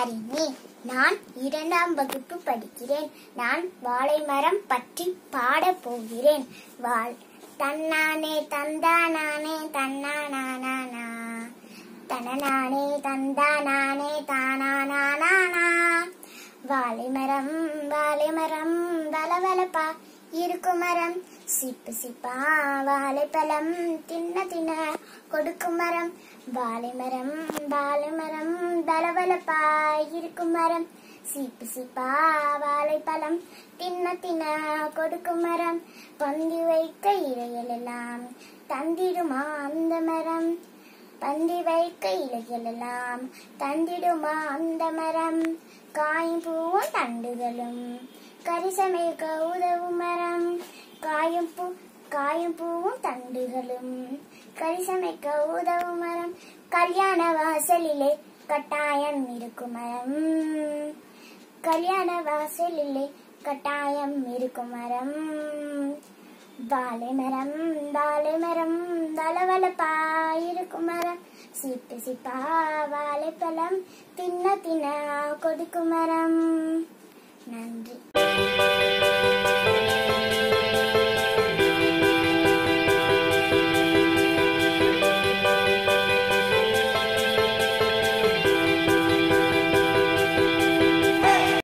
ஹரிணி நான் இரண்டாம் வகுப்பு படிக்கிறேன் நான் வாழை மரம் பற்றி பாடப் போகிறேன் வாழ் தன்னானே தந்தானானே தன்னானானா தனநானே தந்தானானே தானானானா வாழை மரம் வாழை மரம் வளவளப்பா இருக்கும் மரம் சிப்பு சிப்பா வாழைப்பழம் தின்ன தின்ன கொடுக்கும் மரம் வாழை மரம் வாழை மரம் வளவளப்பா இருக்கும் மரம் சிப்பு சிப்பா வாழைப்பழம் தின்ன தின்ன கொடுக்கும் மரம் பந்தி வைக்க இலைகள் எல்லாம் தந்திடுமா அந்த மரம் பந்தி வைக்க இலைகள் எல்லாம் தந்திடுமா அந்த மரம் காயும் பூவும் தண்டுகளும் கரிசமைக்க உதவும் மரம் காயும் பூ காயும் பூவும் தண்டுகளும் கரிசமைக்க உதவும் மரம் கல்யாண வாசலிலே கட்டாயம் இருக்கும் மரம் கல்யாண வாசலிலே கட்டாயம் இருக்கும் மரம் வாழை மரம் வாழை மரம் வளவளப்பா இருக்கும் மரம் சிப்பு சிப்பா வாழைப்பழம் தின்ன தின்ன கொடுக்கும் மரம் நன்றி